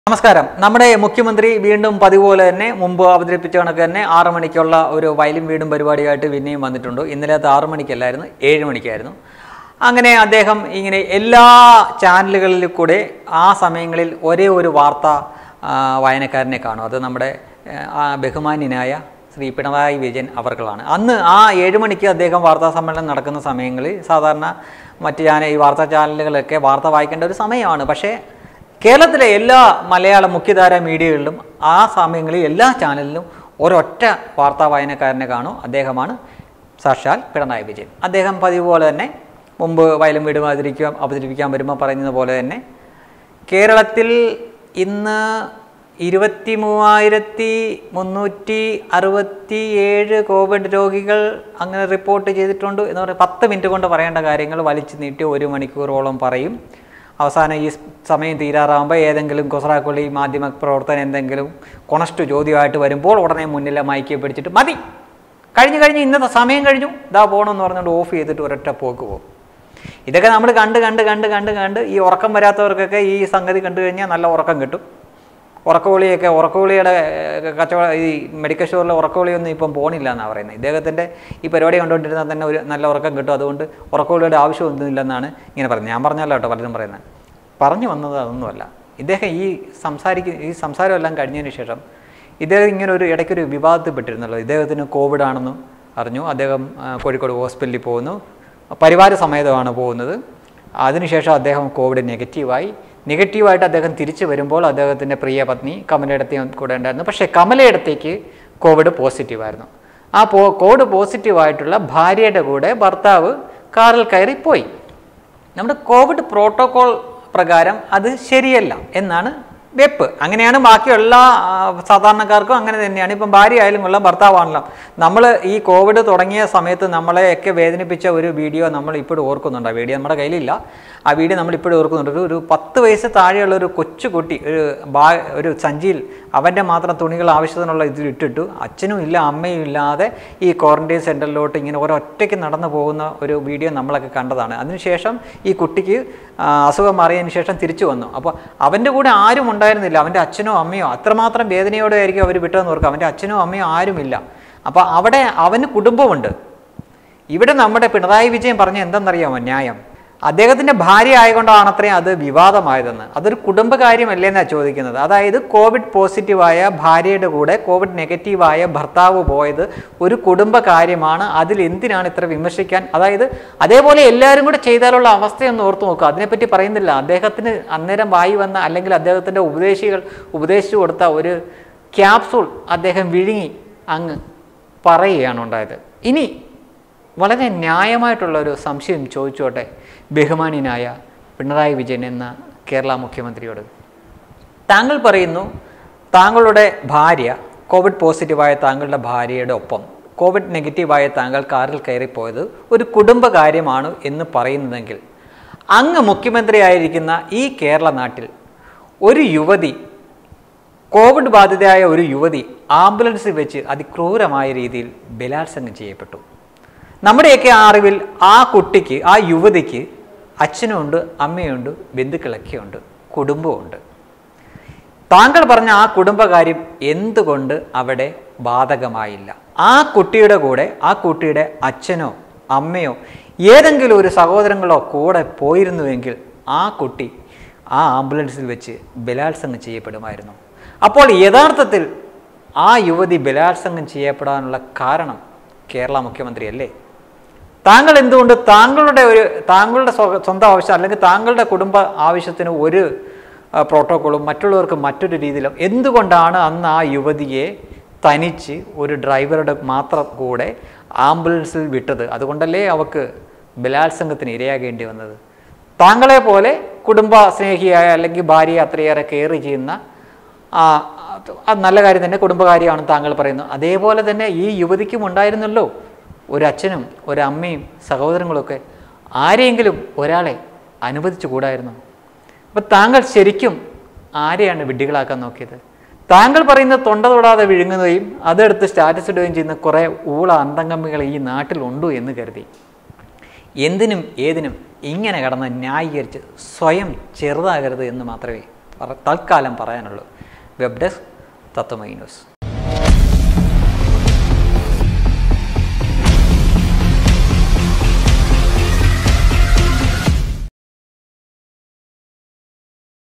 നമസ്കാരം നമ്മുടെ മുഖ്യമന്ത്രി വീണ്ടും പതിവ് പോലെ തന്നെ മുമ്പ് അവതരിപ്പിച്ച കണക്ക് തന്നെ ആറ് മണിക്കുള്ള ഒരു വയലും വീടും പരിപാടിയായിട്ട് പിന്നെയും വന്നിട്ടുണ്ട് ഇന്നലെ അത് ആറ് മണിക്കല്ലായിരുന്നു ഏഴ് മണിക്കായിരുന്നു അങ്ങനെ അദ്ദേഹം ഇങ്ങനെ എല്ലാ ചാനലുകളിൽ കൂടെ ആ സമയങ്ങളിൽ ഒരേ ഒരു വാർത്ത ആ, വായനക്കാരനെ കാണും അത് നമ്മുടെ ആ, ബഹുമാന്യനായ ശ്രീ പിണറായി വിജയൻ അവർകളാണ് അന്ന് ആ ഏഴ് മണിക്ക് അദ്ദേഹം വാർത്താ സമ്മേളനം നടക്കുന്ന സമയങ്ങളിൽ സാധാരണ മറ്റ് ചാനൽ ഈ വാർത്താ ചാനലുകളൊക്കെ വാർത്ത വായിക്കേണ്ട ഒരു സമയമാണ് പക്ഷേ കേരളത്തിലെ എല്ലാ മലയാള മുഖ്യധാര മീഡിയകളിലും ആ സമയങ്ങളിൽ എല്ലാ ചാനലിലും ഒരൊറ്റ വാർത്താ വായനക്കാരനെ കാണും അദ്ദേഹമാണ് സാക്ഷാൽ പിണറായി വിജയൻ അദ്ദേഹം പതിവ് പോലെ തന്നെ മുമ്പ് വയലും വീടും അവതരിക്കാൻ അവതരിപ്പിക്കാൻ വരുമ്പോൾ പറയുന്നത് പോലെ തന്നെ കേരളത്തിൽ ഇന്ന് ഇരുപത്തി മൂവായിരത്തി മുന്നൂറ്റി അറുപത്തി ഏഴ് കോവിഡ് രോഗികൾ അങ്ങനെ റിപ്പോർട്ട് ചെയ്തിട്ടുണ്ട് എന്ന് പറഞ്ഞാൽ പത്ത് മിനിറ്റ് കൊണ്ട് പറയേണ്ട കാര്യങ്ങൾ വലിച്ചു നീട്ടി ഒരു മണിക്കൂറോളം പറയും അവസാനം ഈ സമയം തീരാറാകുമ്പോൾ ഏതെങ്കിലും കൊസറാക്കൊള്ളി മാധ്യമ പ്രവർത്തനം എന്തെങ്കിലും കൊണസ്റ്റ് ചോദ്യമായിട്ട് വരുമ്പോൾ ഉടനെ മുന്നിലെ മൈക്ക് പിടിച്ചിട്ട് മതി കഴിഞ്ഞു കഴിഞ്ഞ് ഇന്നത്തെ സമയം കഴിഞ്ഞു ഇതാ പോകണമെന്ന് പറഞ്ഞുകൊണ്ട് ഓഫ് ചെയ്തിട്ട് ഒരൊറ്റ പോക്ക് പോകും ഇതൊക്കെ നമ്മൾ കണ്ട് കണ്ട് കണ്ട് കണ്ട് കണ്ട് ഈ ഉറക്കം വരാത്തവർക്കൊക്കെ ഈ സംഗതി കണ്ടു കഴിഞ്ഞാൽ നല്ല ഉറക്കം കിട്ടും ഉറക്കവിളിയൊക്കെ ഉറക്കവിളിയുടെ ഏഹ്, കച്ചവട ഈ മെഡിക്കൽ സ്റ്റോറിലെ ഉറക്കവിളിയൊന്നും ഇപ്പം പോണില്ല എന്നാണ് പറയുന്നത് ഇദ്ദേഹത്തിൻ്റെ ഈ പരിപാടി കണ്ടുകൊണ്ടിരുന്നാൽ തന്നെ ഒരു നല്ല ഉറക്കം കിട്ടും അതുകൊണ്ട് ഉറക്കവിളിയുടെ ആവശ്യമൊന്നുമില്ലെന്നാണ് ഇങ്ങനെ പറയുന്നത് ഞാൻ പറഞ്ഞല്ലോ കേട്ടോ പലരും പറയുന്നത് പറഞ്ഞു വന്നത് അതൊന്നുമല്ല ഇദ്ദേഹം ഈ സംസാരിക്കുന്ന ഈ സംസാരമെല്ലാം കഴിഞ്ഞതിന് ശേഷം ഇദ്ദേഹം ഇങ്ങനെ ഒരു ഇടയ്ക്കൊരു വിവാദത്തിൽപ്പെട്ടിരുന്നല്ലോ ഇദ്ദേഹത്തിന് കോവിഡ് ആണെന്നും അറിഞ്ഞു അദ്ദേഹം ആ, കോഴിക്കോട് ഹോസ്പിറ്റലിൽ പോകുന്നു പരിവാര സമേതമാണ് പോകുന്നത് അതിനുശേഷം അദ്ദേഹം കോവിഡ് നെഗറ്റീവായി നെഗറ്റീവായിട്ട് അദ്ദേഹം തിരിച്ചു വരുമ്പോൾ അദ്ദേഹത്തിൻ്റെ പ്രിയ പത്നി കമലയിടത്തെയും കൂടെ ഉണ്ടായിരുന്നു പക്ഷേ കമലയിടത്തേക്ക് കോവിഡ് പോസിറ്റീവായിരുന്നു ആ പോ കോവിഡ് പോസിറ്റീവായിട്ടുള്ള ഭാര്യയുടെ കൂടെ ഭർത്താവ് കാറിൽ കയറി പോയി നമ്മുടെ കോവിഡ് പ്രോട്ടോകോൾ പ്രകാരം അത് ശരിയല്ല എന്നാണ് വെപ്പ് അങ്ങനെയാണ് ബാക്കിയുള്ള ആ, സാധാരണക്കാർക്കും അങ്ങനെ തന്നെയാണ് ഇപ്പം ഭാര്യ ആയാലും കൊള്ളാം ഭർത്താവാണല്ലോ നമ്മൾ ഈ കോവിഡ് തുടങ്ങിയ സമയത്ത് നമ്മളെയൊക്കെ വേദനിപ്പിച്ച ഒരു വീഡിയോ നമ്മൾ ഇപ്പോഴും ഓർക്കുന്നുണ്ട് ആ വീഡിയോ നമ്മുടെ കയ്യിലില്ല ആ വീഡിയോ നമ്മൾ ഇപ്പോഴും ഓർക്കുന്നുണ്ട് ഒരു- ഒരു പത്ത് വയസ്സ് താഴെയുള്ള ഒരു കൊച്ചു കുട്ടി ഒരു ബാ ഒരു സഞ്ചിയിൽ അവൻ്റെ മാത്രം തുണികൾ ആവശ്യത്തിനുള്ള ഇതിൽ ഇട്ടിട്ടു അച്ഛനും ഇല്ല അമ്മയും ഇല്ലാതെ ഈ ക്വാറന്റൈൻ സെൻറ്ററിലോട്ട് ഇങ്ങനെ ഒരൊറ്റയ്ക്ക് നടന്നു പോകുന്ന ഒരു വീഡിയോ നമ്മളൊക്കെ കണ്ടതാണ് അതിനുശേഷം ഈ കുട്ടിക്ക് ആ, അസുഖം മാറിയതിന് ശേഷം തിരിച്ചു വന്നു അപ്പോൾ അവൻ്റെ കൂടെ ആരും ഉണ്ടായിരുന്നില്ല അവൻ്റെ അച്ഛനോ അമ്മയോ അത്രമാത്രം വേദനയോടെ ആയിരിക്കും അവർ വിട്ടതെന്ന് ഓർക്കുക അവൻ്റെ അച്ഛനോ അമ്മയോ ആരുമില്ല അപ്പോൾ അവിടെ അവന് കുടുംബമുണ്ട് ഇവിടെ നമ്മുടെ പിണറായി വിജയൻ പറഞ്ഞ എന്തെന്നറിയാമോ ന്യായം അദ്ദേഹത്തിന്റെ ഭാര്യ ആയതുകൊണ്ടാണ് അത്രയും അത് വിവാദമായതെന്ന് അതൊരു കുടുംബകാര്യമല്ലേ എന്നാണ് ചോദിക്കുന്നത് അതായത് കോവിഡ് പോസിറ്റീവായ ഭാര്യയുടെ കൂടെ കോവിഡ് നെഗറ്റീവായ ഭർത്താവ് പോയത് ഒരു കുടുംബകാര്യമാണ് അതിൽ എന്തിനാണ് ഇത്ര വിമർശിക്കാൻ അതായത് അതേപോലെ എല്ലാവരും കൂടെ ചെയ്താലുള്ള അവസ്ഥയൊന്ന് ഓർത്ത് നോക്കുക അതിനെപ്പറ്റി പറയുന്നില്ല അദ്ദേഹത്തിന് അന്നേരം വായി വന്ന അല്ലെങ്കിൽ അദ്ദേഹത്തിന്റെ ഉപദേശികൾ ഉപദേശിച്ചു കൊടുത്ത ഒരു ക്യാപ്സൂൾ അദ്ദേഹം വിഴുങ്ങി അങ്ങ് പറയുകയാണ് ഉണ്ടായത് ഇനി വളരെ ന്യായമായിട്ടുള്ള ഒരു സംശയം ചോദിച്ചോട്ടെ ബഹുമാന്യനായ പിണറായി വിജയൻ എന്ന കേരള മുഖ്യമന്ത്രിയോട് താങ്കൾ പറയുന്നു താങ്കളുടെ ഭാര്യ കോവിഡ് പോസിറ്റീവായ താങ്കളുടെ ഭാര്യയുടെ ഒപ്പം കോവിഡ് നെഗറ്റീവായ താങ്കൾ കാറിൽ കയറിപ്പോയത് ഒരു കുടുംബകാര്യമാണ് എന്ന് പറയുന്നതെങ്കിൽ അങ്ങ് മുഖ്യമന്ത്രിയായിരിക്കുന്ന ഈ കേരള നാട്ടിൽ ഒരു യുവതി കോവിഡ് ബാധിതയായ ഒരു യുവതി ആംബുലൻസിൽ വെച്ച് അതിക്രൂരമായ രീതിയിൽ ബലാത്സംഗം ചെയ്യപ്പെട്ടു നമ്മുടെയൊക്കെ അറിവിൽ ആ കുട്ടിക്ക് ആ യുവതിക്ക് അച്ഛനുമുണ്ട് അമ്മയുണ്ട് ബന്ധുക്കളൊക്കെയുണ്ട് കുടുംബമുണ്ട് താങ്കൾ പറഞ്ഞ ആ കുടുംബകാര്യം എന്തുകൊണ്ട് അവിടെ ബാധകമായില്ല ആ കുട്ടിയുടെ കൂടെ ആ കുട്ടിയുടെ അച്ഛനോ അമ്മയോ ഏതെങ്കിലും ഒരു സഹോദരങ്ങളോ കൂടെ പോയിരുന്നുവെങ്കിൽ ആ കുട്ടി ആ ആംബുലൻസിൽ വെച്ച് ബലാത്സംഗം ചെയ്യപ്പെടുമായിരുന്നു അപ്പോൾ യഥാർത്ഥത്തിൽ ആ യുവതി ബലാത്സംഗം ചെയ്യപ്പെടാനുള്ള കാരണം കേരള മുഖ്യമന്ത്രിയല്ലേ താങ്കൾ എന്തുകൊണ്ട് താങ്കളുടെ ഒരു താങ്കളുടെ സ്വ- സ്വന്തം ആവശ്യം അല്ലെങ്കിൽ താങ്കളുടെ കുടുംബ ആവശ്യത്തിന് ഒരു ആ, പ്രോട്ടോക്കോളും മറ്റുള്ളവർക്ക് മറ്റൊരു രീതിയിലും എന്തുകൊണ്ടാണ് അന്ന് ആ യുവതിയെ തനിച്ച് ഒരു ഡ്രൈവറുടെ മാത്രം കൂടെ ആംബുലൻസിൽ വിട്ടത് അതുകൊണ്ടല്ലേ അവക്ക് ബലാത്സംഗത്തിന് ഇരയാകേണ്ടി വന്നത് താങ്കളെ പോലെ കുടുംബ സ്നേഹിയായ അല്ലെങ്കിൽ ഭാര്യയെ അത്രയേറെ കെയർ ചെയ്യുന്ന ആ, അത് അത് നല്ല കാര്യം തന്നെ കുടുംബകാര്യമാണ് താങ്കൾ പറയുന്നത് അതേപോലെ തന്നെ ഈ യുവതിക്കും ഉണ്ടായിരുന്നല്ലോ ഒരു അച്ഛനും ഒരു അമ്മയും സഹോദരങ്ങളൊക്കെ ആരെയെങ്കിലും ഒരാളെ അനുവദിച്ചു കൂടായിരുന്നു അപ്പം താങ്കൾ ശരിക്കും ആരെയാണ് വിഡ്ഢികളാക്കാൻ നോക്കിയത് താങ്കൾ പറയുന്നത് തൊണ്ട തൊടാതെ വിഴുങ്ങുകയും അതെടുത്ത് സ്റ്റാറ്റസ് ഇടുകയും ചെയ്യുന്ന കുറേ ഊള അന്തംഗമ്മികൾ ഈ നാട്ടിലുണ്ടോ എന്ന് കരുതി എന്തിനും ഏതിനും ഇങ്ങനെ കടന്ന് ന്യായീകരിച്ച് സ്വയം ചെറുതാകരുത് എന്ന് മാത്രമേ പറ- തൽക്കാലം പറയാനുള്ളൂ വെബ് ഡെസ്ക് തത്വമൈ ന്യൂസ്